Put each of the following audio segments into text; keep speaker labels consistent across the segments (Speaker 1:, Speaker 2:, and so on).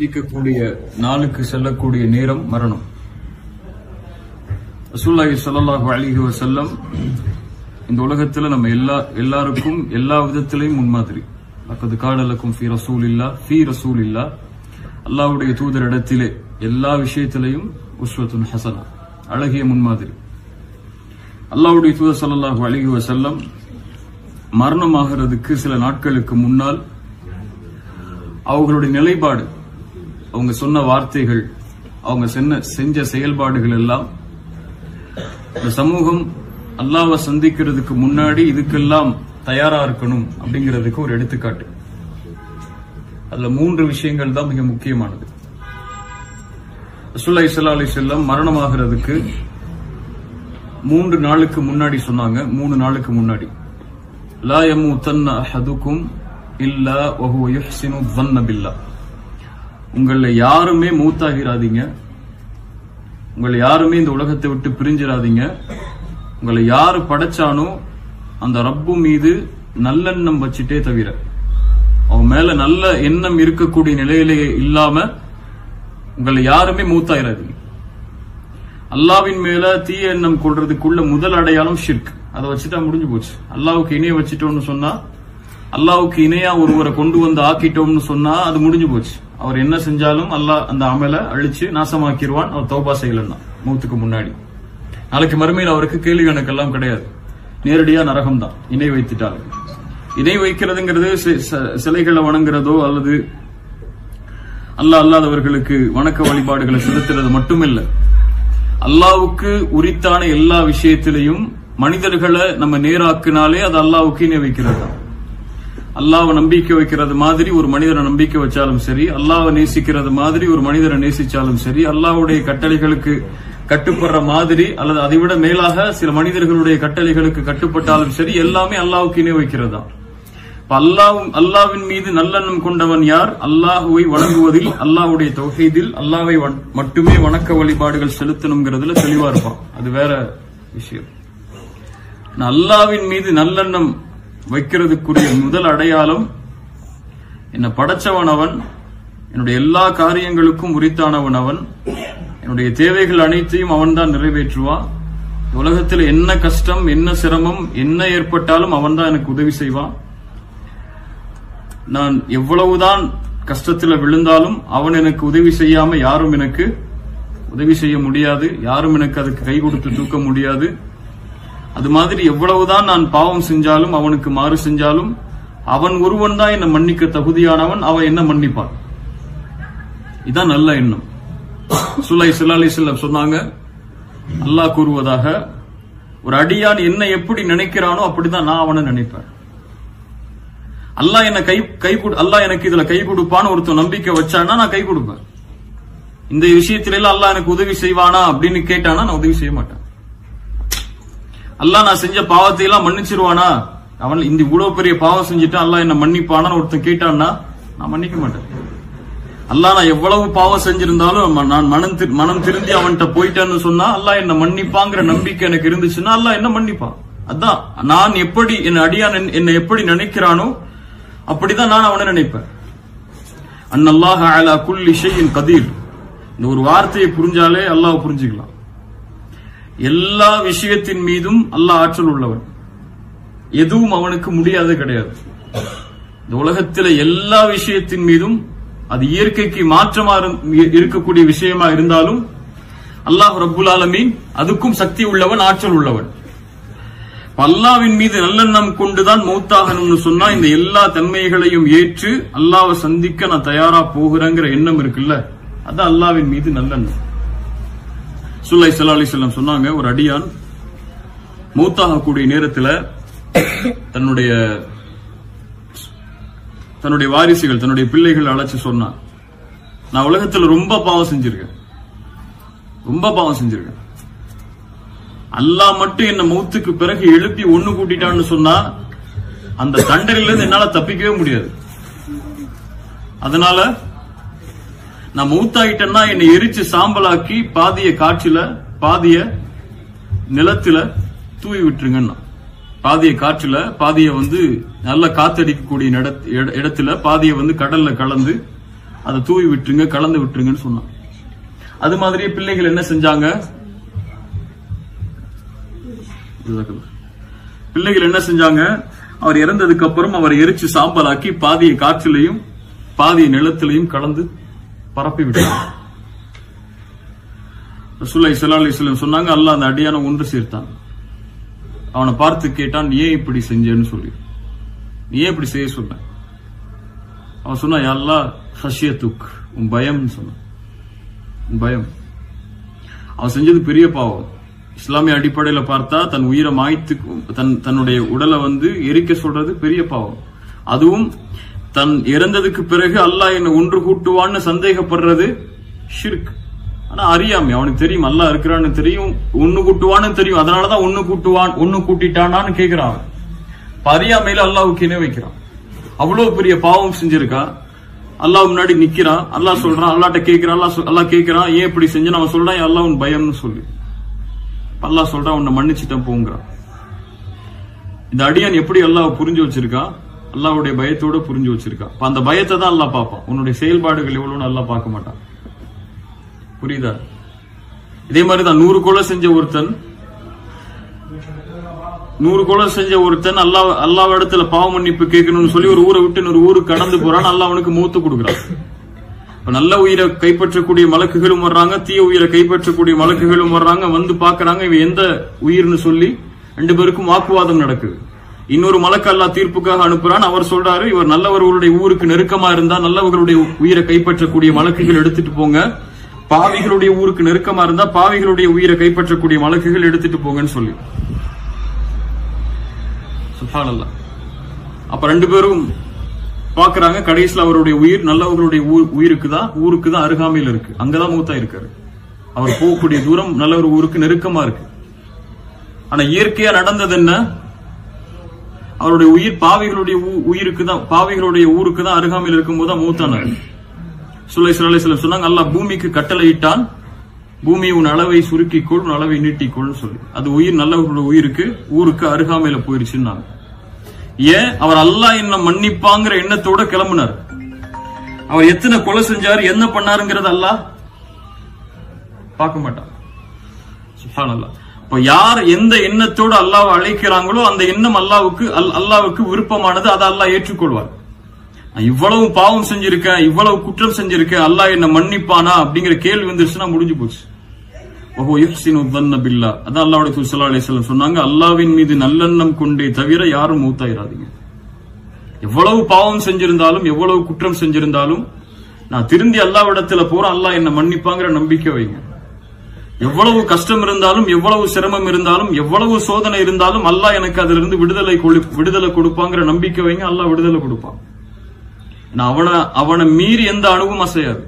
Speaker 1: சந்திக்கக்கூடிய நாளுக்கு செல்லக்கூடிய நேரம் மரணம் ரசூலுல்லாஹி ஸல்லல்லாஹு அலைஹி வஸல்லம் இந்த உலகத்துல நம்ம எல்லா எல்லாருக்கும் எல்லா விதத்திலையும் முன்மாதிரி லக்கது காடலக்கும் ஃபி ரசூலில்லா ஃபி ரசூலில்லா அல்லாஹ்வுடைய தூதர் இடத்திலே எல்லா விஷயத்திலையும் உஸ்வத்துன் ஹசனா அழகிய முன்மாதிரி அல்லாஹ்வுடைய தூதர் ஸல்லல்லாஹு அலைஹி வஸல்லம் மரணமாகிறதுக்கு சில நாட்களுக்கு முன்னால் அவங்களுடைய நிலைப்பாடு அவங்க சொன்ன வார்த்தைகள் அவங்க சென்ன செஞ்ச செயல்பாடுகள் எல்லாம் இந்த சமூகம் அல்லாவை சந்திக்கிறதுக்கு முன்னாடி இதுக்கெல்லாம் தயாரா இருக்கணும் அப்படிங்கிறதுக்கு ஒரு எடுத்துக்காட்டு அதுல மூன்று விஷயங்கள் தான் மிக முக்கியமானது ரசூலுல்லாஹி ஸல்லல்லாஹு அலைஹி வஸல்லம் மரணமாகிறதுக்கு மூன்று நாளுக்கு முன்னாடி சொன்னாங்க மூணு நாளுக்கு முன்னாடி லா யமூத்தன்ன அஹதுக்கும் இல்லா வஹுவ யுஹ்சினு ظن பில்லா உங்கள யாருமே மூத்தாகிறாதீங்க உங்களை யாருமே இந்த உலகத்தை விட்டு பிரிஞ்சிடாதீங்க உங்களை யாரு படைச்சானோ அந்த ரப்பு மீது நல்லெண்ணம் வச்சுட்டே தவிர அவன் மேல நல்ல எண்ணம் இருக்கக்கூடிய நிலையிலேயே இல்லாம உங்களை யாருமே மூத்தாயிராதீங்க அல்லாவின் மேல தீய எண்ணம் கொள்றதுக்குள்ள முதல் அடையாளம் ஷிர்க் அதை வச்சுட்டா முடிஞ்சு போச்சு அல்லாவுக்கு இணைய வச்சுட்டோம்னு சொன்னா அல்லாவுக்கு இணையா ஒருவரை கொண்டு வந்து ஆக்கிட்டோம்னு சொன்னா அது முடிஞ்சு போச்சு அவர் என்ன செஞ்சாலும் அல்லாஹ் அந்த அமலை அழிச்சு நாசமாக்கிடுவான் அவர் தௌபா செய்யலன்னா மூத்துக்கு முன்னாடி நாளைக்கு மறுமையில் அவருக்கு கேள்வி கணக்கெல்லாம் கிடையாது நேரடியா நரகம் தான் இணை வைத்துட்டாலும் இணை வைக்கிறதுங்கிறது சி- ச- சிலைகளை வணங்குறதோ அல்லது அல்லாஹ் அல்லாதவர்களுக்கு வணக்க வழிபாடுகளை செலுத்துறது மட்டுமில்ல அல்லாவுக்கு உரித்தான எல்லா விஷயத்திலையும் மனிதர்களை நம்ம நேராக்குனாலே அது அல்லாவுக்கு இணை வைக்கிறது தான் அல்லாவை நம்பிக்கை வைக்கிறது மாதிரி ஒரு மனிதரை நம்பிக்கை வச்சாலும் சரி அல்லாவை நேசிக்கிறது மாதிரி ஒரு மனிதரை நேசிச்சாலும் சரி அல்லாஹ்வுடைய கட்டளைகளுக்கு கட்டுப்படுற மாதிரி அல்லது அதை விட மேலாக சில மனிதர்களுடைய கட்டளைகளுக்கு கட்டுப்பட்டாலும் சரி எல்லாமே அல்லாவுக்கு இணை வைக்கிறது தான் இப்ப அல்லாவும் அல்லாவின் மீது நல்லெண்ணம் கொண்டவன் யார் அல்லாஹுவை வணங்குவதில் அல்லாஹ்வுடைய தொகைதில் அல்லாவை வண- மட்டுமே வணக்க வழிபாடுகள் செலுத்தணுங்கிறதுல தெளிவா இருப்பான் அது வேற விஷயம் ஆனா அல்லாவின் மீது நல்லெண்ணம் வைக்கிறதுக்குரிய முதல் அடையாளம் என்னை படைச்சவன் அவன் என்னுடைய எல்லா காரியங்களுக்கும் உரித்தானவன் அவன் என்னுடைய தேவைகள் அனைத்தையும் அவன் தான் நிறைவேற்றுவான் உலகத்தில் என்ன கஷ்டம் என்ன சிரமம் என்ன ஏற்பட்டாலும் அவன் தான் எனக்கு உதவி செய்வான் நான் எவ்வளவுதான் கஷ்டத்துல விழுந்தாலும் அவன் எனக்கு உதவி செய்யாம யாரும் எனக்கு உதவி செய்ய முடியாது யாரும் எனக்கு அதுக்கு கை கொடுத்து தூக்க முடியாது அது மாதிரி எவ்வளவுதான் நான் பாவம் செஞ்சாலும் அவனுக்கு மாறு செஞ்சாலும் அவன் ஒருவன் தான் என்னை மன்னிக்க தகுதியானவன் அவன் என்ன மன்னிப்பான் இதான் நல்ல எண்ணம் சுலை சிலாலி செல்லம் சொன்னாங்க அல்லாஹ் கூறுவதாக ஒரு அடியான் என்ன எப்படி நினைக்கிறானோ அப்படிதான் நான் அவனை நினைப்பேன் அல்லாஹ் என்ன கை கை கொடு அல்லாஹ் எனக்கு இதுல கை கொடுப்பான்னு ஒருத்தன் நம்பிக்கை வச்சானா நான் கை கொடுப்பேன் இந்த விஷயத்தில எல்லாம் அல்லாஹ் எனக்கு உதவி செய்வானா அப்படின்னு கேட்டானா நான் உதவி செய்ய மாட்டேன் அல்லாஹ் நான் செஞ்ச பாவத்தை எல்லாம் மன்னிச்சிருவானா அவன் இந்த இவ்வளவு பெரிய பாவம் செஞ்சுட்டு அல்லாஹ் என்ன மன்னிப்பானான்னு ஒருத்தன் கேட்டான்னா நான் மன்னிக்க மாட்டேன் அல்லாஹ் நான் எவ்வளவு பாவம் செஞ்சிருந்தாலும் ம- நான் மனம் திரு- மனம் திருந்தி அவன்கிட்ட போயிட்டேன்னு சொன்னா அல்லாஹ் என்ன மன்னிப்பாங்கிற நம்பிக்கை எனக்கு இருந்துச்சுன்னா அல்லாஹ் என்ன மன்னிப்பான் அதான் நான் எப்படி என் அடியான் என்- என்னை எப்படி நினைக்கிறானோ அப்படிதான் நான் அவனை நினைப்பேன் அன்னல்லாஹ அலா குல்லி ஷையின் கதீர் இந்த ஒரு வார்த்தையை புரிஞ்சாலே அல்லாஹ் புரிஞ்சுக்கலாம் எல்லா விஷயத்தின் மீதும் அல்லாஹ் ஆற்றல் உள்ளவன் எதுவும் அவனுக்கு முடியாது கிடையாது இந்த உலகத்தில எல்லா விஷயத்தின் மீதும் அது இயற்கைக்கு மாற்றமா இரு- இருக்கக்கூடிய விஷயமா இருந்தாலும் அல்லாஹ் ரப்புல் ஆலமீன் அதுக்கும் சக்தி உள்ளவன் ஆற்றல் உள்ளவன் இப்ப அல்லாவின் மீது நல்லெண்ணம் கொண்டுதான் மௌத்தாகணும்னு சொன்னா இந்த எல்லா தன்மைகளையும் ஏற்று அல்லாவை சந்திக்க நான் தயாரா போகிறேங்கிற எண்ணம் இருக்குல்ல அது அல்லாவின் மீது நல்லெண்ணம் சுல்லை சல்லா அலிஸ்லாம் சொன்னாங்க ஒரு அடியான் மூத்தாகக்கூடிய நேரத்துல தன்னுடைய தன்னுடைய வாரிசுகள் தன்னுடைய பிள்ளைகள் அழைச்சு சொன்னான் நான் உலகத்துல ரொம்ப பாவம் செஞ்சிருக்கேன் ரொம்ப பாவம் செஞ்சிருக்கேன் அல்லாஹ் மட்டும் என்ன மௌத்துக்கு பிறகு எழுப்பி ஒண்ணு கூட்டிட்டான்னு சொன்னா அந்த தண்டனையில இருந்து என்னால தப்பிக்கவே முடியாது அதனால நான் மௌத்தாயிட்டேன்னா என்னை எரிச்சு சாம்பலாக்கி பாதிய காற்றுல பாதிய நிலத்துல தூவி விட்டுருங்கன்னா பாதிய காற்றுல பாதிய வந்து நல்ல காத்தடிக்கக்கூடிய இடத்- இட- இடத்துல பாதிய வந்து கடல்ல கலந்து அதை தூவி விட்டுருங்க கலந்து விட்டுருங்கன்னு சொன்னான் அது மாதிரியே பிள்ளைகள் என்ன செஞ்சாங்க ஜஸாக்கல்லாஹ். பிள்ளைகள் என்ன செஞ்சாங்க அவர் இறந்ததுக்கு அப்புறம் அவர் எரிச்சு சாம்பலாக்கி பாதியை காற்றிலையும் பாதியை நிலத்திலையும் கலந்து பரப்பி விட்டாங்க ரசூலுல்லாஹி ஸல்லல்லாஹு அலைஹி வஸல்லம் சொன்னாங்க அல்லாஹ் அந்த அடியான ஒன்று சேர்த்தான் அவனை பார்த்து கேட்டான் நீ ஏன் இப்படி செஞ்சேன்னு சொல்லி நீ ஏன் இப்படி செய்ய சொன்ன அவன் சொன்னா "யா அல்லாஹ் ஹஷியத்துக் உன் பயம்னு சொன்னான் உன் பயம் அவன் செஞ்சது பெரிய பாவம் இஸ்லாமிய அடிப்படையில பார்த்தா தன் உயிரை மாய்த்து தன் தன்னுடைய உடலை வந்து எரிக்க சொல்றது பெரிய பாவம் அதுவும் தன் இறந்ததுக்கு பிறகு அல்லாஹ் என்ன ஒன்று கூட்டுவான்னு சந்தேகப்படுறது ஷிர்க் ஆனா அறியாமை அவனுக்கு தெரியும் அல்லாஹ் இருக்கிறான்னு தெரியும் ஒண்ணு கூட்டுவான்னு தெரியும் அதனாலதான் ஒண்ணு கூட்டுவான் ஒண்ணு கூட்டிட்டானான்னு கேக்குறான் அவன். இப்ப அறியாமையில அல்லாஹ்வுக்கு இணை வைக்கிறான் அவ்வளவு பெரிய பாவம் செஞ்சிருக்கா அல்லாஹ் முன்னாடி நிக்கிறான் அல்லாஹ் சொல்றான் அல்லாட்ட கேக்குறான் அல்லாஹ் சொல்- அல்லாஹ் கேக்குறான் ஏன் இப்படி செஞ்சு அவன் சொல்றான் "யா அல்லாஹ் உன் பயம்னு சொல்லி அல்லாஹ் சொல்றான் உன்னை மன்னிச்சிட்டேன் போங்கிறான் இந்த அடியான் எப்படி அல்லாஹ் புரிஞ்சு வச்சிருக்கான் அல்லாஹ்வுடைய பயத்தோட புரிஞ்சு வச்சிருக்கான் அப்ப அந்த பயத்தை தான் அல்லாஹ் பார்ப்பான் உன்னுடைய செயல்பாடுகள் எவ்வளவுன்னு அல்லாஹ் பார்க்க மாட்டான் புரியுதா இதே மாதிரி தான் நூறு கொலை செஞ்ச ஒருத்தன் நூறு கொலை செஞ்ச ஒருத்தன் அல்லாஹ் அல்லாஹ் இடத்துல பாவ மன்னிப்பு கேட்கணும்னு சொல்லி ஒரு ஊரை விட்டு இன்னொரு ஊருக்கு கடந்து போறான் அல்லாஹ் அவனுக்கு மூத்து கொடுக்குறான் இப்ப நல்ல உயிரை கைப்பற்றக்கூடிய மலக்குகளும் வர்றாங்க தீய உயிரை கைப்பற்றக்கூடிய மலக்குகளும் வர்றாங்க வந்து பாக்குறாங்க இவன் எந்த உயிர்னு சொல்லி ரெண்டு பேருக்கும் வாக்குவாதம் நடக்குது இன்னொரு மலக்கு அல்லாஹ் தீர்ப்புக்காக அனுப்புறான் அவர் சொல்றாரு இவர் நல்லவர்களுடைய ஊருக்கு நெருக்கமா இருந்தா நல்லவர்களுடைய உயிரை கைப்பற்றக்கூடிய மலக்குகள் எடுத்துட்டு போங்க பாவிகளுடைய ஊருக்கு நெருக்கமா இருந்தா பாவிகளுடைய உயிரை கைப்பற்றக்கூடிய மலக்குகள் எடுத்துட்டு போங்கன்னு சொல்லி சுப்ஹானல்லாஹ் அப்ப ரெண்டு பேரும் பாக்குறாங்க கடைசியில் அவருடைய உயிர் நல்லவர்களுடைய ஊர் உயிருக்கு தான் ஊருக்கு தான் அருகாமையில் இருக்கு அங்கதான் மூத்தா இருக்காரு அவர் போகக்கூடிய தூரம் நல்ல ஒரு ஊருக்கு நெருக்கமா இருக்கு ஆனா இயற்கையா நடந்தது என்ன அவருடைய உயிர் பாவிகளுடைய ஊ- உயிருக்கு தான் பாவிகளுடைய ஊருக்கு தான் அருகாமையில் இருக்கும்போது தான் மூத்தானார் சுலை சிலம் சொன்னாங்க அல்லாஹ் பூமிக்கு கட்டளையிட்டான் பூமி உன் அளவை சுருக்கிக்கொள் உன் அளவை நீட்டிக்கொள்னு சொல்லி அது உயிர் நல்லவர்களுடைய உயிருக்கு ஊருக்கு அருகாமையில போயிருச்சுன்னாங்க ஏன் அவர் அல்லாஹ் என்ன மன்னிப்பாங்கிற எண்ணத்தோட கிளம்புனார் அவர் எத்தனை கொலை செஞ்சாரு என்ன பண்ணாருங்கிறது அல்லாஹ் பார்க்க மாட்டான் சுப்ஹானல்லாஹ் இப்ப யார் எந்த எண்ணத்தோடு அல்லாஹ்வை அழைக்கிறாங்களோ அந்த எண்ணம் அல்லாஹ்வுக்கு அல்- அல்லாஹ்வுக்கு விருப்பமானது அதை அல்லாஹ் ஏற்றுக்கொள்வார் நான் இவ்வளவு பாவம் செஞ்சிருக்கேன் இவ்வளவு குற்றம் செஞ்சிருக்கேன் அல்லாஹ் என்ன மன்னிப்பானா அப்படிங்கிற கேள்வி வந்துருச்சுன்னா முடிஞ்சு போச்சு வஹுவ யுஹ்சினு ظن பில்லா அதான் அல்லாஹ்வுடைய தூதர் ஸல்லல்லாஹு அலைஹி வஸல்லம் சொன்னாங்க அல்லாஹ்வின் மீது நல்லெண்ணம் கொண்டே தவிர யாரும் மூத்தாயிராதீங்க எவ்வளவு பாவம் செஞ்சிருந்தாலும் எவ்வளவு குற்றம் செஞ்சிருந்தாலும் நான் திருந்தி அல்லாஹ்விடத்துல போறேன் அல்லாஹ் என்ன மன்னிப்பாங்கிற நம்பிக்கை வைங்க எவ்வளவு கஷ்டம் இருந்தாலும் எவ்வளவு சிரமம் இருந்தாலும் எவ்வளவு சோதனை இருந்தாலும் அல்லாஹ் எனக்கு அதிலிருந்து விடுதலை கொடு- விடுதலை கொடுப்பாங்கிற நம்பிக்கை வைங்க அல்லாஹ் விடுதலை கொடுப்பான் ஏன்னா அவனை அவனை மீறி எந்த அணுவும் அசையாது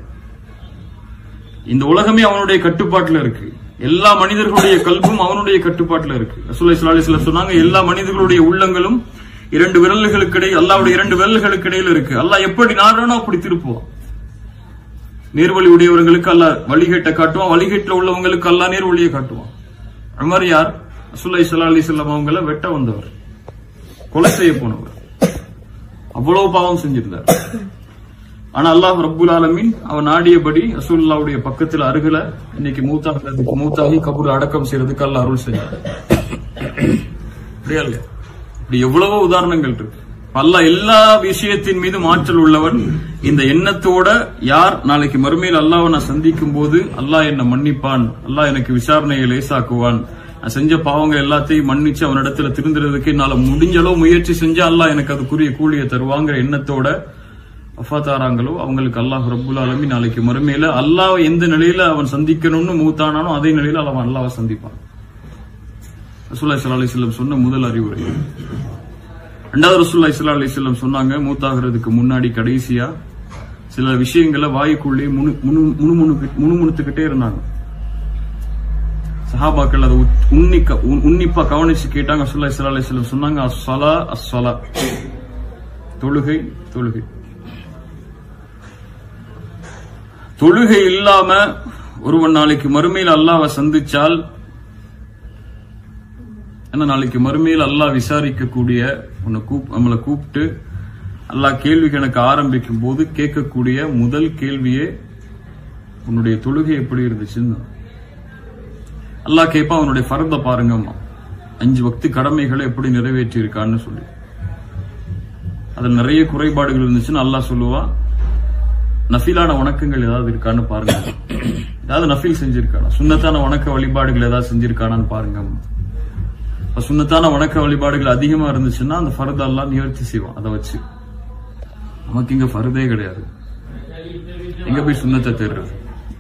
Speaker 1: இந்த உலகமே அவனுடைய கட்டுப்பாட்டுல இருக்கு எல்லா மனிதர்களுடைய கல்பும் அவனுடைய கட்டுப்பாட்டுல இருக்கு ரசூலுல்லாஹி ஸல்லல்லாஹு அலைஹி வஸல்லம் சொன்னாங்க எல்லா மனிதர்களுடைய உள்ளங்களும் இரண்டு விரல்களுக்கு இடையே அல்லாஹ்வுடைய இரண்டு விரல்களுக்கு இடையில இருக்கு அல்லாஹ் எப்படி நாடுறானோ அப்படி திருப்புவான் நேர்வழி உடையவர்களுக்கு அல்லாஹ் வழிகேட்டை காட்டுவான் வழிகேட்டில் உள்ளவங்களுக்கு அல்லாஹ் நேர்வழியை காட்டுவான் அது மாதிரி யார் ரசூலுல்லாஹி ஸல்லல்லாஹு அலைஹி வஸல்லம் அவங்கள வெட்ட வந்தவர் கொலை செய்ய போனவர் அவ்வளவு பாவம் செஞ்சிருந்தார் ஆனா அல்லாஹ் ரப்புல் ஆலமீன் அவன் நாடியபடி ரசூலுல்லாவுடைய பக்கத்துல அருகில இன்னைக்கு மூத்தாகிறதுக்கு மூத்தாகி கபூர் அடக்கம் செய்யறதுக்கு அல்லாஹ் அருள் செஞ்சார் அப்படியா இல்லையா? இப்படி எவ்வளவோ உதாரணங்கள் இருக்கு அல்லாஹ் எல்லா விஷயத்தின் மீதும் ஆற்றல் உள்ளவன் இந்த எண்ணத்தோட யார் நாளைக்கு மறுமையில் அல்லாஹ்வை நான் சந்திக்கும் போது அல்லாஹ் என்ன மன்னிப்பான் அல்லாஹ் எனக்கு விசாரணையை லேசாக்குவான் நான் செஞ்ச பாவங்கள் எல்லாத்தையும் மன்னிச்சு அவனிடத்துல திருந்துறதுக்கு என்னால முடிஞ்ச அளவு முயற்சி செஞ்சா அல்லாஹ் எனக்கு அதுக்குரிய கூலியை தருவாங்கிற எண்ணத்தோட வஃபாத்தாராங்களோ அவங்களுக்கு அல்லாஹ் ரப்புல் ஆலமீன் நாளைக்கு மறுமையில அல்லாஹ் எந்த நிலையில அவன் சந்திக்கணும்னு மூத்தானானோ அதே நிலையில அவன் அல்லாஹ்வை சந்திப்பான் ரசூலுல்லாஹி ஸல்லல்லாஹு அலைஹி வஸல்லம் சொன்ன முதல் அறிவுரை ரெண்டாவது ரசூலுல்லாஹி ஸல்லல்லாஹு அலைஹி வஸல்லம் சொன்னாங்க மூத்தாகிறதுக்கு முன்னாடி கடைசியா சில விஷயங்களை வாய்க்குள்ளே முணு முணு- முணுமுணுக்கு- முணுமுணுத்துக்கிட்டே இருந்தாங்க சஹாபாக்கள் அதை உத்- உன்னிக்க உன்- உன்னிப்பா கவனிச்சு கேட்டாங்க ரசூலுல்லாஹி ஸல்லல்லாஹு அலைஹி வஸல்லம் சொன்னாங்க அஸ்ஸலா அஸ்ஸலா தொழுகை தொழுகை தொழுகை இல்லாம ஒருவன் நாளைக்கு மறுமையில் அல்லாஹ்வை சந்திச்சால் ஏன்னா நாளைக்கு மறுமையில் அல்லாஹ் விசாரிக்கக்கூடிய உன்னை கூப் நம்மளை கூப்பிட்டு அல்லாஹ் கேள்வி கணக்கு ஆரம்பிக்கும் போது கேட்கக்கூடிய முதல் கேள்வியே உன்னுடைய தொழுகை எப்படி இருந்துச்சுன்னு அல்லாஹ் கேட்பான் அவனுடைய ஃபரத பாருங்கம்மா அஞ்சு வக்து கடமைகளை எப்படி நிறைவேற்றி இருக்கான்னு சொல்லி அதுல நிறைய குறைபாடுகள் இருந்துச்சுன்னு அல்லாஹ் சொல்லுவா நஃபிலான வணக்கங்கள் ஏதாவது இருக்கான்னு பாருங்க ஏதாவது நஃபில் செஞ்சிருக்கானா சுன்னத்தான வணக்க வழிபாடுகள் ஏதாவது செஞ்சிருக்கானான்னு பாருங்க இப்ப சுன்னத்தான வணக்க வழிபாடுகள் அதிகமா இருந்துச்சுன்னா அந்த ஃபரத எல்லாம் நிவர்த்தி செய்வான் அதை வச்சு நமக்கு இங்க ஃபரதே கிடையாது எங்க போய் சுண்ணத்தை தேடுறது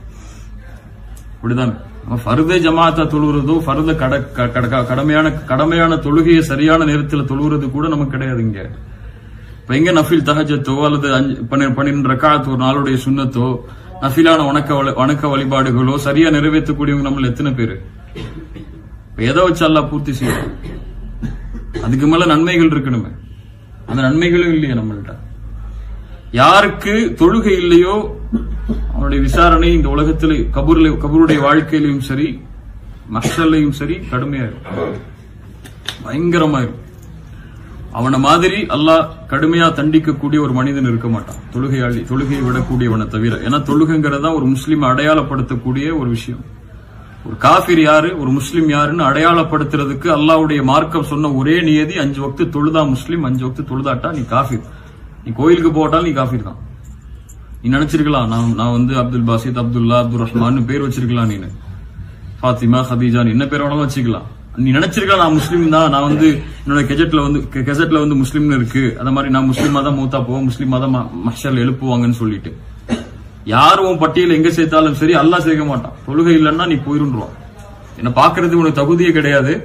Speaker 1: அப்படிதான் நம்ம ஃபர்தே ஜமாத்தா தொழுகிறதோ ஃபர்த கட க- கட- கடமையான கடமையான தொழுகையை சரியான நேரத்தில் தொழுகிறது கூட நமக்கு கிடையாது இங்க இப்ப எங்க நஃபில் தஹஜத்தோ அல்லது அஞ்சு பன்னிர- பன்னிரண்டு ரக்காத் ஒரு நாளுடைய சுண்ணத்தோ நஃபிலான வணக்க வழி- வணக்க வழிபாடுகளோ சரியா நிறைவேற்றக்கூடியவங்க நம்மள எத்தனை பேரு இப்ப எதை வச்சு அல்லாஹ் பூர்த்தி செய்யும் அதுக்கு மேல நன்மைகள் இருக்கணுமே அந்த நன்மைகளும் இல்லையே நம்மள்ட்ட யாருக்கு தொழுகை இல்லையோ அவனுடைய விசாரணை இந்த உலகத்திலே கபூர்ல கபூருடைய வாழ்க்கையிலும் சரி மஷல்லையும் சரி கடுமையா இருக்கும் பயங்கரமா இருக்கும் அவன மாதிரி அல்லாஹ் கடுமையா தண்டிக்கக்கூடிய ஒரு மனிதன் இருக்க மாட்டான் தொழுகையாளி தொழுகையை விடக்கூடியவனை தவிர ஏன்னா தொழுகைங்கிறது தான் ஒரு முஸ்லீம் அடையாளப்படுத்தக்கூடிய ஒரு விஷயம் ஒரு காஃபிர் யாரு ஒரு முஸ்லீம் யாருன்னு அடையாளப்படுத்துறதுக்கு அல்லாஹ்வுடைய மார்க்கம் சொன்ன ஒரே நியதி அஞ்சு வக்து தொழுதா முஸ்லீம் அஞ்சு வக்து தொழுதாட்டா நீ காஃபிர் நீ கோயிலுக்கு போட்டாலும் நீ காஃபிர் தான் நீ நினைச்சிருக்கலாம் நான் நான் வந்து அப்துல் பாசித் அப்துல்லா அப்துல் ரஹ்மான் பேர் வச்சிருக்கலாம் நீனு ஃபாத்திமா ஹதீஜா நீ என்ன பேர் வேணாலும் வச்சுக்கலாம் நீ நினைச்சிருக்கலாம் நான் முஸ்லீம் தான் நான் வந்து என்னோட கெஜெட்ல வந்து கெசட்ல வந்து முஸ்லீம்னு இருக்கு அந்த மாதிரி நான் முஸ்லீமா தான் மூத்தா போவோம் முஸ்லீமா தான் மஷல் எழுப்புவாங்கன்னு சொல்லிட்டு யார் உன் பட்டியல எங்க சேர்த்தாலும் சரி அல்லாஹ் சேர்க்க மாட்டான் தொழுகை இல்லைன்னா நீ போயிருந்துருவான் என்ன பாக்குறதுக்கு உனக்கு தகுதியே கிடையாது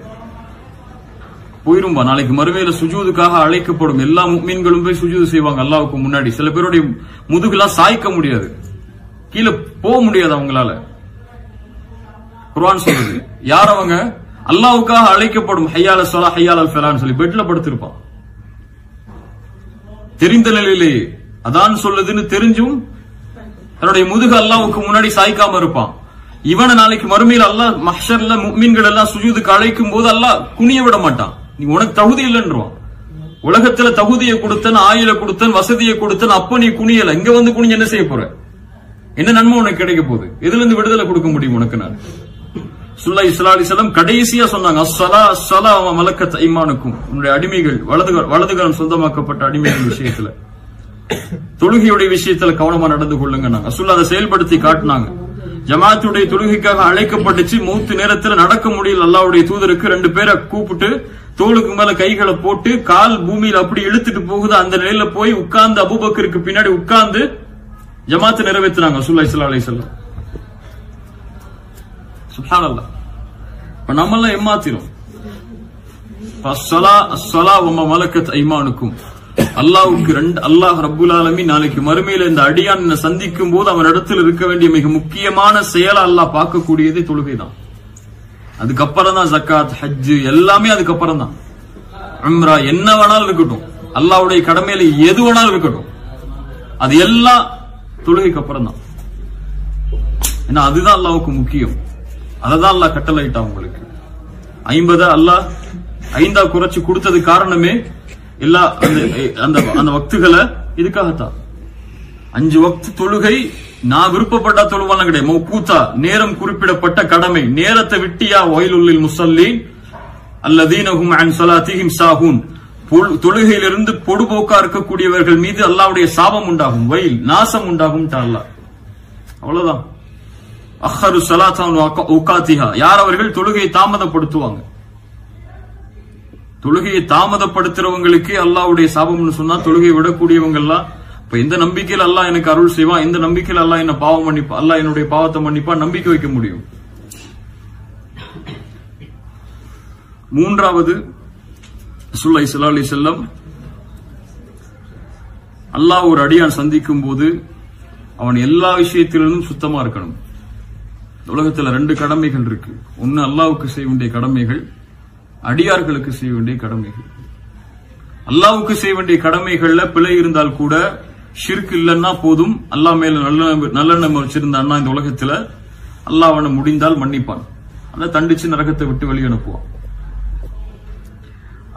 Speaker 1: போயிரும்பா நாளைக்கு மறுமையில சுஜூதுக்காக அழைக்கப்படும் எல்லா மீன்களும் போய் சுஜூது செய்வாங்க அல்லாவுக்கு முன்னாடி சில பேருடைய முதுகுலாம் சாய்க்க முடியாது கீழே போக முடியாது அவங்களால குர்ஆன் சொல்றது யார் அவங்க அல்லாவுக்காக அழைக்கப்படும் ஹையால சொலா ஹையால் அல் ஃபெலான்னு சொல்லி பெட்ல படுத்திருப்பான் தெரிந்த நிலையிலே அதான் சொல்லுதுன்னு தெரிஞ்சும் தன்னுடைய முதுகு அல்லாவுக்கு முன்னாடி சாய்க்காம இருப்பான் இவனை நாளைக்கு மறுமையில் அல்லாஹ் மஹ்ஷர்ல முக்மீன்கள் எல்லாம் சுஜூதுக்கு அழைக்கும் போது அல்லாஹ் குனிய விட மாட்டான் நீ உனக்கு தகுதி இல்லைன்றான் உலகத்துல தகுதியை கொடுத்தன் ஆயில கொடுத்தன் வசதியை கொடுத்தன் அப்ப நீ குனியல இங்க வந்து குனிஞ்சு என்ன செய்ய போற என்ன நன்மை உனக்கு கிடைக்க போகுது எதுல இருந்து விடுதலை கொடுக்க முடியும் உனக்கு நான் சுல்லா இஸ்லா அலிசல்லாம் கடைசியா சொன்னாங்க அஸ்ஸலா அஸ்ஸலா அவன் மலக்கத் ஐமானுக்கும் உன்னுடைய அடிமைகள் வலது வலதுகரம் சொந்தமாக்கப்பட்ட அடிமைகள் விஷயத்துல தொழுகையுடைய விஷயத்துல கவனமா நடந்து கொள்ளுங்க நாங்க அசுல்லா அதை செயல்படுத்தி காட்டினாங்க ஜமாத்துடைய தொழுகைக்காக அழைக்கப்பட்டுச்சு மூத்து நேரத்துல நடக்க முடியல அல்லாவுடைய தூதருக்கு ரெண்டு பேரை கூப்பிட்டு தோளுக்கு மேல கைகளை போட்டு கால் பூமியில அப்படி இழுத்துட்டு போகுது அந்த நிலையில போய் உட்கார்ந்து அபுபக்கருக்கு பின்னாடி உட்கார்ந்து ஜமாத்து நிறைவேற்றினாங்க அசுல்லா இஸ்லா அலி செல்லம் சுப்ஹானல்லாஹ் இப்ப நம்மெல்லாம் ஏமாத்திரும் அஸ்ஸலா அஸ்ஸலா வம மலக்கத் ஐமானுக்கும் அல்லாஹ்வுக்கு ரெண்டு அல்லாஹ் ரப்புல் ஆலமீன் நாளைக்கு மறுமையில இந்த அடியான் சந்திக்கும் போது அவன் இடத்துல இருக்க வேண்டிய மிக முக்கியமான செயலை அல்லாஹ் பார்க்கக்கூடியதே தொழுகை தான் அதுக்கப்புறம் தான் ஜக்காத் ஹஜ் எல்லாமே அதுக்கப்புறம் தான் உம்ரா என்ன வேணாலும் இருக்கட்டும் அல்லாஹ்வுடைய கடமையில எது வேணாலும் இருக்கட்டும் அது எல்லாம் தொழுகைக்கு அப்புறம் தான் ஏன்னா அதுதான் அல்லாஹ்வுக்கு முக்கியம் அததான் அல்லாஹ் கட்டளையிட்டான் உங்களுக்கு ஐம்பது அல்லாஹ் ஐந்தா குறைச்சு கொடுத்தது காரணமே எல்லா அந்த அந்த அந்த வக்துகளை இதுக்காகத்தான் அஞ்சு வக்து தொழுகை நான் விருப்பப்பட்டா தொழுவான கிடையாது மௌகூத்தா நேரம் குறிப்பிடப்பட்ட கடமை நேரத்தை விட்டியா வயலுள்ளில் முசல்லீன் அல்லதீனஹும் அன் ஸலாத்திஹிம் சாஹூன் பொழு- தொழுகையிலிருந்து பொடுபோக்கா இருக்கக்கூடியவர்கள் மீது அல்லாஹ்வுடைய சாபம் உண்டாகும் வயல் நாசம் உண்டாகும் அல்லாஹ் அவ்வளவுதான் அஹரு சலாத்தான் உக்காத்திஹா யார் அவர்கள் தொழுகையை தாமதப்படுத்துவாங்க தொழுகையை தாமதப்படுத்துறவங்களுக்கு அல்லாஹ்வுடைய சாபம்னு சொன்னா தொழுகையை விடக்கூடியவங்க எல்லாம் இப்ப எந்த நம்பிக்கையில் அல்லாஹ் எனக்கு அருள் செய்வான் எந்த நம்பிக்கையில் அல்லாஹ் என்ன பாவம் மன்னிப்பா அல்லாஹ் என்னுடைய பாவத்தை மன்னிப்பா நம்பிக்கை வைக்க முடியும் மூன்றாவது சுல்லா இஸ்லா அலி செல்லம் அல்லாஹ் ஒரு அடியான் சந்திக்கும் போது அவன் எல்லா விஷயத்திலிருந்தும் சுத்தமா இருக்கணும் உலகத்துல ரெண்டு கடமைகள் இருக்கு ஒன்னு அல்லாஹ்வுக்கு செய்ய வேண்டிய கடமைகள் அடியார்களுக்கு செய்ய வேண்டிய கடமைகள் அல்லாஹ்வுக்கு செய்ய வேண்டிய கடமைகள்ல பிழை இருந்தால் கூட ஷிர்க் இல்லைன்னா போதும் அல்லாஹ் மேல நல்ல நல்லெண்ணம் வச்சிருந்தான்னா இந்த உலகத்துல அல்லாஹ் அவனை முடிந்தால் மன்னிப்பான் அதை தண்டிச்சு நரகத்தை விட்டு வெளியே அனுப்புவான்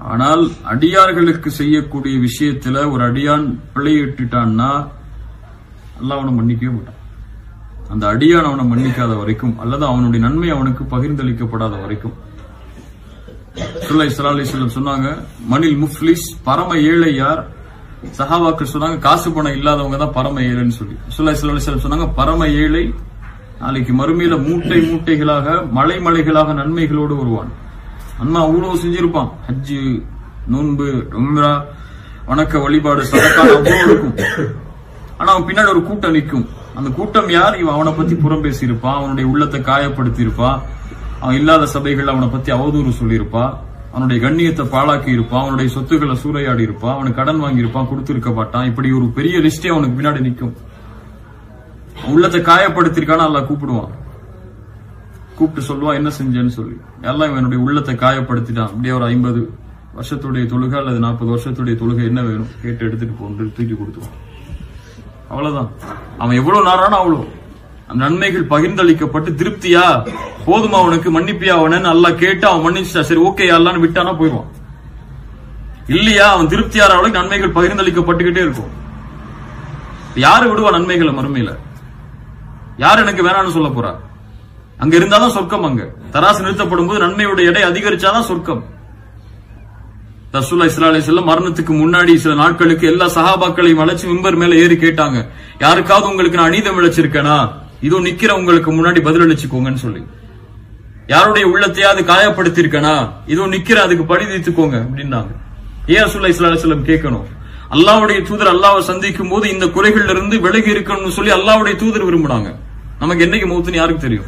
Speaker 1: ஆனால் அடியார்களுக்கு செய்யக்கூடிய விஷயத்துல ஒரு அடியான் பிழையிட்டுட்டான்னா அல்லாஹ் அவனை மன்னிக்கவே மாட்டான் அந்த அடியான் அவனை மன்னிக்காத வரைக்கும் அல்லது அவனுடைய நன்மை அவனுக்கு பகிர்ந்தளிக்கப்படாத வரைக்கும் சுல்லா இஸ்லா அலிஸ்லம் சொன்னாங்க மணில் முஃப்லிஸ் பரம ஏழை யார் சஹாபாக்கள் சொன்னாங்க காசு பணம் இல்லாதவங்க தான் பரம ஏழைன்னு சொல்லி சுல்லா இஸ்லா அலிஸ்லம் சொன்னாங்க பரம ஏழை நாளைக்கு மறுமையில மூட்டை மூட்டைகளாக மலை மலைகளாக நன்மைகளோடு வருவான் அண்ணா அவ்வளவு செஞ்சிருப்பான் ஹஜ்ஜு நோன்பு உம்ரா வணக்க வழிபாடு சதக்கா அவ்வளவு இருக்கும் ஆனா அவன் பின்னாடி ஒரு கூட்டம் நிற்கும் அந்த கூட்டம் யார் இவன் அவனை பத்தி புறம் பேசியிருப்பான் அவனுடைய உள்ளத்தை காயப்படுத்தி இருப்பான் அவன் இல்லாத சபைகள் அவனை பத்தி அவதூறு சொல்லியிருப்பான் அவனுடைய கண்ணியத்தை பாழாக்கி இருப்பான் அவனுடைய சொத்துக்களை சூறையாடி இருப்பான் அவனுக்கு கடன் வாங்கியிருப்பான் கொடுத்திருக்க மாட்டான் இப்படி ஒரு பெரிய லிஸ்டே அவனுக்கு பின்னாடி நிற்கும் உள்ளத்தை காயப்படுத்திருக்கான அல்ல கூப்பிடுவான் கூப்பிட்டு சொல்லுவான் என்ன செஞ்சேன்னு சொல்லி எல்லாம் இவனுடைய உள்ளத்தை காயப்படுத்திட்டான் அப்படியே ஒரு ஐம்பது வருஷத்துடைய தொழுகை அல்லது நாற்பது வருஷத்துடைய தொழுகை என்ன வேணும் கேட்டு எடுத்துட்டு போன்று தூக்கி கொடுத்துருவான் அவ்வளவுதான் அவன் எவ்வளவு நாரானோ அவ்வளவு அந்த நன்மைகள் பகிர்ந்தளிக்கப்பட்டு திருப்தியா போதுமா அவனுக்கு மன்னிப்பியா அவனன்னு நல்லா கேட்டு அவன் மன்னிச்சுட்டா சரி ஓகே அல்லான்னு விட்டானா போயிடுவான் இல்லையா அவன் திருப்தியார அளவுக்கு நன்மைகள் பகிர்ந்தளிக்கப்பட்டுக்கிட்டே இருக்கும் யாரு விடுவா நன்மைகளை மறுமையில யார் எனக்கு வேணாம்னு சொல்ல போறா அங்க இருந்தாதான் சொர்க்கம் அங்க தராசு நிறுத்தப்படும் போது நன்மையுடைய எடை அதிகரிச்சாதான் சொர்க்கம் ரசூல்லா இஸ்லா அலிஸ்லாம் மரணத்துக்கு முன்னாடி சில நாட்களுக்கு எல்லா சஹாபாக்களையும் அழைச்சு மிம்பர் மேல ஏறி கேட்டாங்க யாருக்காவது உங்களுக்கு நான் அநீதம் இழைச்சிருக்கேனா இதோ நிக்கிற உங்களுக்கு முன்னாடி பதில் அளிச்சுக்கோங்கன்னு சொல்லி யாருடைய உள்ளத்தையாவது காயப்படுத்திருக்கனா இதோ நிக்கிற அதுக்கு பழி தீர்த்துக்கோங்க அப்படின்னாங்க ஏன் ரசூல்லா இஸ்லா அலிஸ்லாம் கேட்கணும் அல்லாவுடைய தூதர் அல்லாவை சந்திக்கும் போது இந்த குறைகள்ல இருந்து விலகி இருக்கணும்னு சொல்லி அல்லாவுடைய தூதர் விரும்பினாங்க நமக்கு என்னைக்கு மௌத்துன்னு யாருக்கு தெரியும்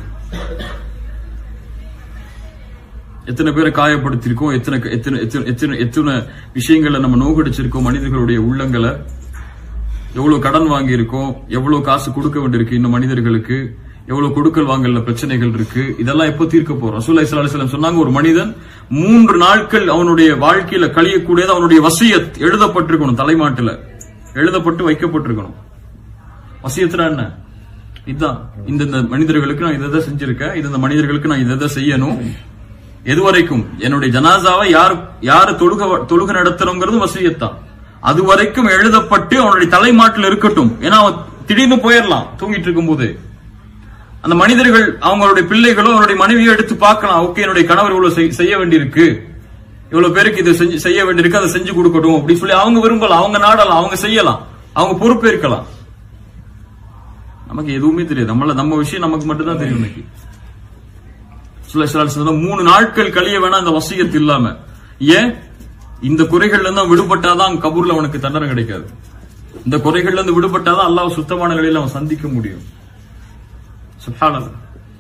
Speaker 1: எத்தனை பேரை காயப்படுத்திருக்கோம் எத்தனை எத்தனை எத்தனை எத்தனை எத்தனை விஷயங்களை நம்ம நோகடிச்சிருக்கோம் மனிதர்களுடைய உள்ளங்களை எவ்வளவு கடன் வாங்கியிருக்கோம் எவ்வளவு காசு கொடுக்க வேண்டியிருக்கு இந்த மனிதர்களுக்கு எவ்வளவு கொடுக்கல் வாங்கல பிரச்சனைகள் இருக்கு இதெல்லாம் எப்போ தீர்க்க போறோம் ரசூல்லா ஸல்லல்லாஹு அலைஹி வஸல்லம் சொன்னாங்க ஒரு மனிதன் மூன்று நாட்கள் அவனுடைய வாழ்க்கையில கழியக்கூடியது அவனுடைய வசியத் எழுதப்பட்டிருக்கணும் தலைமாட்டுல எழுதப்பட்டு வைக்கப்பட்டிருக்கணும் வசியத்துனா என்ன இதுதான் இந்த இந்த மனிதர்களுக்கு நான் இதை செஞ்சிருக்கேன் இது இந்த மனிதர்களுக்கு நான் இதை செய்யணும் எதுவரைக்கும் என்னுடைய ஜனாசாவை யார் யாரு தொழுக தொழுக நடத்தணுங்கிறது வசியத்தான் அது வரைக்கும் எழுதப்பட்டு அவனுடைய தலைமாட்டில் இருக்கட்டும் ஏன்னா அவன் திடீர்னு போயிடலாம் தூங்கிட்டு இருக்கும்போது அந்த மனிதர்கள் அவங்களுடைய பிள்ளைகளும் அவனுடைய மனைவியை எடுத்து பார்க்கலாம் ஓகே என்னுடைய கணவர் இவ்வளவு செய்- செய்ய வேண்டியிருக்கு இவ்வளவு பேருக்கு இதை செஞ்சு செய்ய வேண்டியிருக்கு அதை செஞ்சு கொடுக்கட்டும் அப்படி சொல்லி அவங்க விரும்பலாம் அவங்க நாடலாம் அவங்க செய்யலாம் அவங்க பொறுப்பேற்கலாம் நமக்கு எதுவுமே தெரியாது நம்மள நம்ம விஷயம் நமக்கு மட்டும்தான் தெரியும் இன்னைக்கு சுல்லா ஸல்லல்லாஹு அலைஹி வஸல்லம் மூணு நாட்கள் கழிய வேணாம் இந்த வசியத் இல்லாம ஏன் இந்த குறைகள்ல இருந்து அவன் விடுபட்டாதான் கபூர்ல அவனுக்கு தண்டனை கிடைக்காது இந்த குறைகள்ல இருந்து விடுபட்டாதான் அல்லாஹ் சுத்தமான நிலையில அவன் சந்திக்க முடியும் சுப்ஹானல்லாஹ்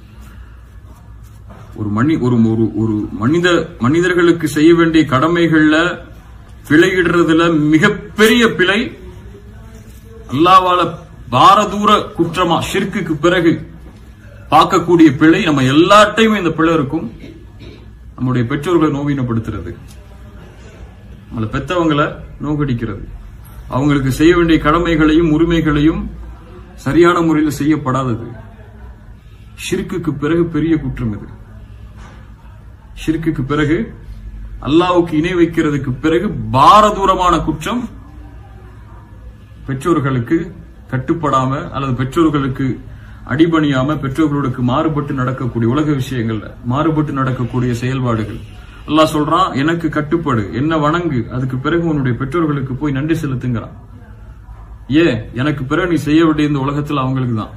Speaker 1: ஒரு மணி ஒரு ஒரு ஒரு மனித மனிதர்களுக்கு செய்ய வேண்டிய கடமைகள்ல பிழையிடுறதுல மிகப்பெரிய பிழை அல்லாவால பாரதூர குற்றமா ஷிர்க்குக்கு பிறகு பார்க்கக்கூடிய பிழை நம்ம எல்லாட்டையும் இந்த பிழை இருக்கும் நம்முடைய பெற்றோர்களை நோவினப்படுத்துறது நம்மளை பெத்தவங்களை நோக்கடிக்கிறது அவங்களுக்கு செய்ய வேண்டிய கடமைகளையும் உரிமைகளையும் சரியான முறையில் செய்யப்படாதது ஷிர்க்குக்கு பிறகு பெரிய குற்றம் இது ஷிர்க்குக்கு பிறகு அல்லாஹ்வுக்கு இணை வைக்கிறதுக்கு பிறகு பாரதூரமான குற்றம் பெற்றோர்களுக்கு கட்டுப்படாம அல்லது பெற்றோர்களுக்கு அடிபணியாம பெற்றோர்களுக்கு மாறுபட்டு நடக்கக்கூடிய உலக விஷயங்கள்ல மாறுபட்டு நடக்கக்கூடிய செயல்பாடுகள் அல்லாஹ் சொல்றான் எனக்கு கட்டுப்படு என்ன வணங்கு அதுக்கு பிறகு உன்னுடைய பெற்றோர்களுக்கு போய் நன்றி செலுத்துங்கிறான் ஏன் எனக்கு பிறகு நீ செய்ய வேண்டிய இந்த உலகத்துல அவங்களுக்கு தான்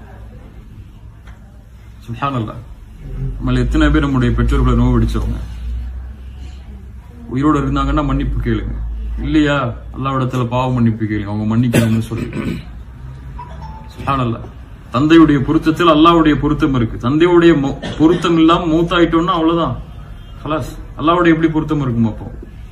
Speaker 1: சுஹானல்லா நம்மள எத்தனை பேர் நம்முடைய பெற்றோர்களை நோவடிச்சவங்க உயிரோட இருந்தாங்கன்னா மன்னிப்பு கேளுங்க இல்லையா அல்லாவிடத்துல பாவ மன்னிப்பு கேளுங்க அவங்க மன்னிக்கணும்னு சொல்லி சுப்ஹானல்லாஹ். தந்தையுடைய பொருத்தத்தில் அல்லாவுடைய பொருத்தம் இருக்கு தந்தையுடைய மொ- பொருத்தம் இல்லாம மூத்தாயிட்டோம்னா அவ்வளவுதான் ஹலாஸ் அல்லாவுடைய எப்படி பொருத்தம் இருக்கும் அப்போ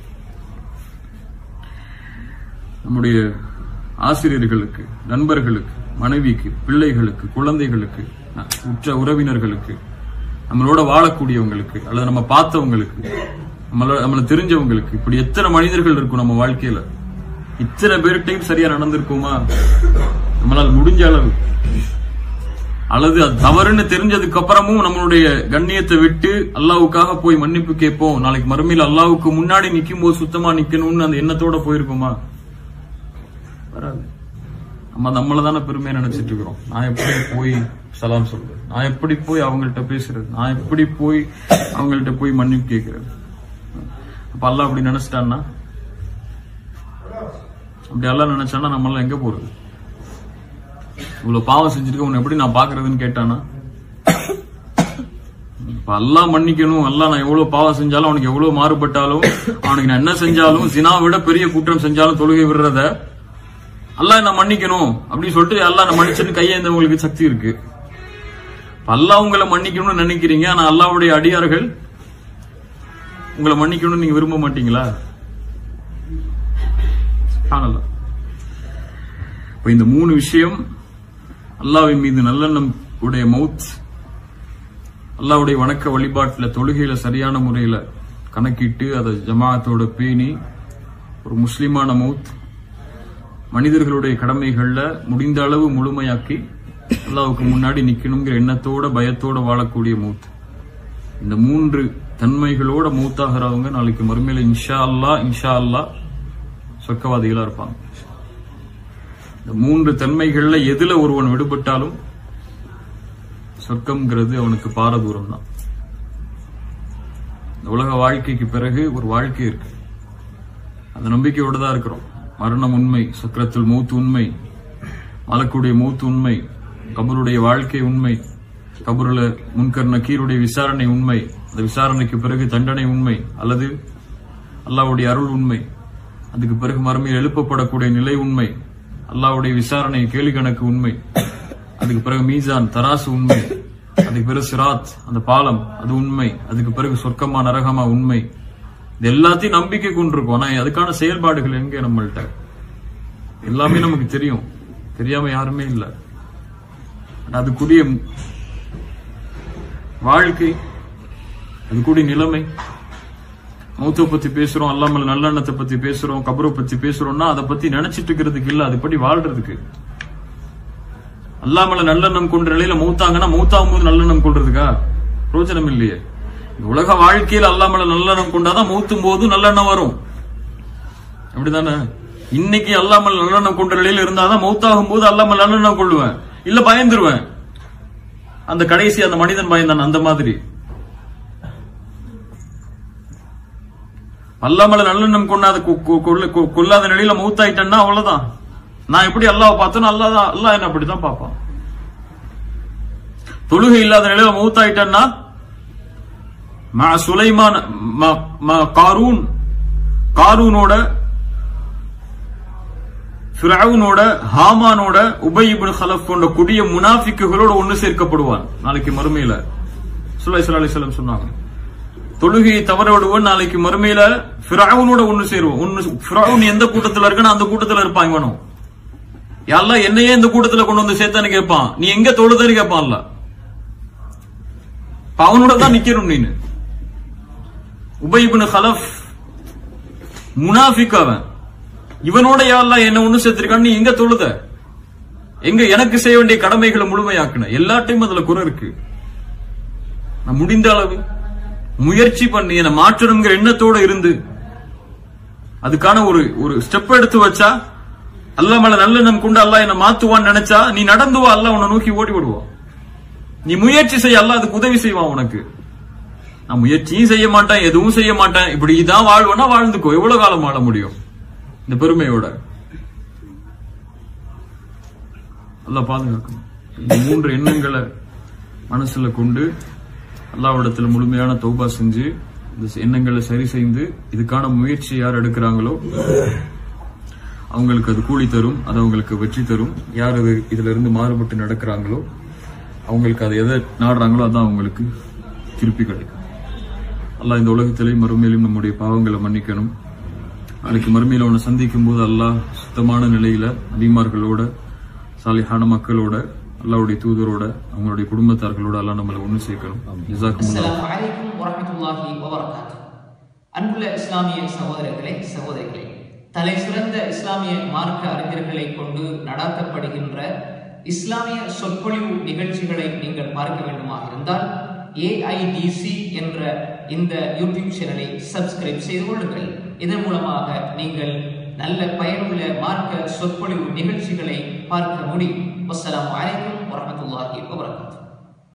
Speaker 1: நம்முடைய ஆசிரியர்களுக்கு நண்பர்களுக்கு மனைவிக்கு பிள்ளைகளுக்கு குழந்தைகளுக்கு அஹ், உற்ற உறவினர்களுக்கு நம்மளோட வாழக்கூடியவங்களுக்கு அல்லது நம்ம பார்த்தவங்களுக்கு நம்மள நம்மள தெரிஞ்சவங்களுக்கு இப்படி எத்தனை மனிதர்கள் இருக்கும் நம்ம வாழ்க்கையில இத்தனை பேர்கிட்டையும் சரியா நடந்திருக்குமா நம்மளால் முடிஞ்ச அளவு அல்லது அது தவறுன்னு தெரிஞ்சதுக்கு அப்புறமும் நம்மளுடைய கண்ணியத்தை விட்டு அல்லாவுக்காக போய் மன்னிப்பு கேட்போம் நாளைக்கு மறுமையில் அல்லாவுக்கு முன்னாடி நிக்கும் போது சுத்தமா நிக்கணும்னு அந்த எண்ணத்தோட போயிருக்குமா வராது நம்ம நம்மள தானே பெருமையா நினைச்சிட்டு இருக்கிறோம் நான் எப்படி போய் சலாம் சொல்றது நான் எப்படி போய் அவங்கள்ட்ட பேசுறது நான் எப்படி போய் அவங்கள்ட்ட போய் மன்னிப்பு கேட்கறது அப்ப அல்லாஹ் அப்படி நினைச்சிட்டான்னா அப்படி எல்லாம் நினைச்சானா நம்ம எல்லாம் எங்க போறது இவ்வளவு பாவம் செஞ்சிருக்க உன்னை எப்படி நான் பாக்குறதுன்னு கேட்டானா இப்ப அல்லாஹ் மன்னிக்கணும் அல்லாஹ் நான் எவ்வளவு பாவம் செஞ்சாலும் அவனுக்கு எவ்வளவு மாறுபட்டாலும் அவனுக்கு நான் என்ன செஞ்சாலும் சினா விட பெரிய குற்றம் செஞ்சாலும் தொழுகை விடுறத அல்லாஹ் என்ன மன்னிக்கணும் அப்படின்னு சொல்லிட்டு அல்லாஹ் நான் மன்னிச்சுன்னு கையேந்தவங்களுக்கு சக்தி இருக்கு இப்ப அல்லாஹ் உங்களை மன்னிக்கணும்னு நினைக்கிறீங்க ஆனா அல்லாஹ்வுடைய அடியார்கள் உங்களை மன்னிக்கணும்னு நீங்க விரும்ப மாட்டீங்களா சுப்ஹானல்லாஹ். இப்ப இந்த மூணு விஷயம் அல்லாஹ்வின் மீது நல்லெண்ணம் உடைய மவுத் அல்லாஹ்வுடைய வணக்க வழிபாட்டுல தொழுகையில சரியான முறையில கணக்கிட்டு அதை ஜமாஅத்தோட பேணி ஒரு முஸ்லிமான மவுத் மனிதர்களுடைய கடமைகள்ல முடிந்த அளவு முழுமையாக்கி அல்லாஹ்வுக்கு முன்னாடி நிக்கணுங்கிற எண்ணத்தோட பயத்தோட வாழக்கூடிய மவுத் இந்த மூன்று தன்மைகளோட மூத்தாகிறவங்க நாளைக்கு மறுமையில இன்ஷா அல்லாஹ் இன்ஷா அல்லாஹ் சொர்க்கவாதிகளா இருப்பாங்க இந்த மூன்று தன்மைகள்ல எதுல ஒருவன் விடுபட்டாலும் சொர்க்கம்ங்கிறது அவனுக்கு பாரதூரம் தான் இந்த உலக வாழ்க்கைக்கு பிறகு ஒரு வாழ்க்கை இருக்கு அந்த நம்பிக்கையோட தான் இருக்கிறோம் மரணம் உண்மை சக்கரத்தில் மூத்து உண்மை மலக்குடைய மூத்து உண்மை கபருடைய வாழ்க்கை உண்மை கபருல முன்கர் நக்கீருடைய விசாரணை உண்மை அந்த விசாரணைக்கு பிறகு தண்டனை உண்மை அல்லது அல்லாஹ்வுடைய அருள் உண்மை அதுக்கு பிறகு மறுமையில் எழுப்பப்படக்கூடிய நிலை உண்மை அல்லாஹ்வுடைய விசாரணை கேலி கணக்கு உண்மை அதுக்கு பிறகு மீசான் தராசு உண்மை அதுக்கு பிறகு சிராத் அந்த பாலம் அது உண்மை அதுக்கு பிறகு சொர்க்கமா நரகமா உண்மை இது எல்லாத்தையும் நம்பிக்கை கொண்டிருக்கோம் ஆனா அதுக்கான செயல்பாடுகள் எங்க நம்மள்ட்ட எல்லாமே நமக்கு தெரியும் தெரியாம யாருமே இல்ல ஆனா அதுக்குரிய வாழ்க்கை அதுக்குரிய நிலைமை மௌத்த பத்தி பேசுறோம் அல்லாமல் நல்லெண்ணத்தை பத்தி பேசுறோம் கபரை பத்தி பேசுறோம்னா அதை பத்தி நினைச்சிட்டு இருக்கிறதுக்கு இல்ல அது படி வாழ்றதுக்கு அல்லாமல நல்லெண்ணம் கொண்ட நிலையில மௌத்தாங்கன்னா மௌத்தாகும் போது நல்லெண்ணம் கொள்றதுக்கா பிரோஜனம் இல்லையே இந்த உலக வாழ்க்கையில அல்லாமல நல்லெண்ணம் கொண்டாதான் மௌத்தும் போது நல்லெண்ணம் வரும் அப்படிதானே இன்னைக்கு அல்லாமல் நல்லெண்ணம் கொண்ட நிலையில இருந்தாதான் மௌத்தாகும் போது அல்லாமல் நல்லெண்ணம் கொள்ளுவேன் இல்ல பயந்துருவேன் அந்த கடைசி அந்த மனிதன் பயந்தான் அந்த மாதிரி அல்லாமல நல்லெண்ணம் கொண்டாத கொ- கொ- கொள்ள- கொ- கொள்ளாத நிலையில மௌத்தாயிட்டேன்னா அவ்வளவுதான் நான் எப்படி அல்லாஹ் பார்த்தேனோ அல்லாதான் அல்லாஹ் என்ன அப்படித்தான் பார்ப்பான் தொழுகை இல்லாத நிலையில மௌத்தாயிட்டேன்னா மா சுலைமான் ம- ம- காரூன் காரூனோட ஃபிரௌனோட ஹாமானோட உபய் இப்னு ஹலஃப் போன்ற கொடிய முனாஃபிக்குகளோட ஒண்ணு சேர்க்கப்படுவான் நாளைக்கு மறுமையில சுலை அலிஸ்லாம் சொன்னாங்க தொழுகையை தவற விடுவோம் நாளைக்கு மறுமையில ஃபிரௌனோட ஒண்ணு சேருவோம் ஒண்ணு ஃபிரௌன் எந்த கூட்டத்துல இருக்கானோ அந்த கூட்டத்துல இருப்பான் இவனும் யாரெல்லாம் என்னையே இந்த கூட்டத்துல கொண்டு வந்து சேர்த்தான்னு கேட்பான் நீ எங்க தொழுதுன்னு கேட்பான்ல இப்ப அவனோட தான் நிக்கணும் நீனு உபயிபுன் ஹலஃப் முனாஃபிக் அவன் இவனோட யாரெல்லாம் என்ன ஒண்ணு சேர்த்திருக்கான்னு நீ எங்க தொழுத எங்க எனக்கு செய்ய வேண்டிய கடமைகளை முழுமையாக்குன எல்லாத்தையும் அதுல குறை இருக்கு நான் முடிந்த அளவு முயற்சி பண்ணி என்னை மாற்றணுங்கிற எண்ணத்தோட இருந்து அதுக்கான ஒரு ஒரு ஸ்டெப் எடுத்து வச்சா அல்லாஹ் மேல நல்லெண்ணம் கொண்டு அல்லாஹ் என்ன மாத்துவான்னு நினைச்சா நீ நடந்து வா அல்லாஹ் உன்னை நோக்கி ஓடி விடுவான் நீ முயற்சி செய்ய அல்லாஹ் அதுக்கு உதவி செய்வான் உனக்கு நான் முயற்சியும் செய்ய மாட்டேன் எதுவும் செய்ய மாட்டேன் இப்படி இதான் வாழ்வேன்னா வாழ்ந்துக்கோ எவ்வளவு காலம் வாழ முடியும் இந்த பெருமையோட அல்லாஹ் பாதுகாக்கணும் இந்த மூன்று எண்ணங்களை மனசுல கொண்டு அல்லாஹ்விடத்துல முழுமையான தௌபா செஞ்சு இந்த எண்ணங்களை சரி செய்து இதுக்கான முயற்சி யார் எடுக்கிறாங்களோ அவங்களுக்கு அது கூலி தரும் அது அவங்களுக்கு வெற்றி தரும் யார் இது இதுல இருந்து மாறுபட்டு நடக்கிறாங்களோ அவங்களுக்கு அதை எதை நாடுறாங்களோ அதான் அவங்களுக்கு திருப்பி கிடைக்கும் அல்லாஹ் இந்த உலகத்திலேயும் மறுமையிலும் நம்முடைய பாவங்களை மன்னிக்கணும் நாளைக்கு மறுமையில உன்னை சந்திக்கும் போது அல்லாஹ் சுத்தமான நிலையில நபிமார்களோட சாலிஹான மக்களோட அல்லாஹ்வுடைய தூதரோட அவங்களுடைய குடும்பத்தார்களோட எல்லாம் நம்மளை ஒண்ணு சேர்க்கணும் ஜிசாக்குமுல்லாஹ்
Speaker 2: அஸ்ஸலாமு அலைக்கும் வரஹ்மத்துல்லாஹி வபரகாத்துஹு அன்புள்ள இஸ்லாமிய சகோதரர்களே சகோதரிகளே தலை சிறந்த இஸ்லாமிய மார்க்க அறிஞர்களை கொண்டு நடாத்தப்படுகின்ற இஸ்லாமிய சொற்பொழிவு நிகழ்ச்சிகளை நீங்கள் பார்க்க வேண்டுமாக இருந்தால் ஏஐடிசி என்ற இந்த யூடியூப் சேனலை சப்ஸ்கிரைப் செய்து கொள்ளுங்கள் இதன் மூலமாக நீங்கள் நல்ல பயனுள்ள மார்க்க சொற்பொழிவு நிகழ்ச்சிகளை பார்க்க முடியும் அஸ்ஸலாமு அலைக்கும் வரஹ்மத்துல்லாஹி வபரகாத்துஹு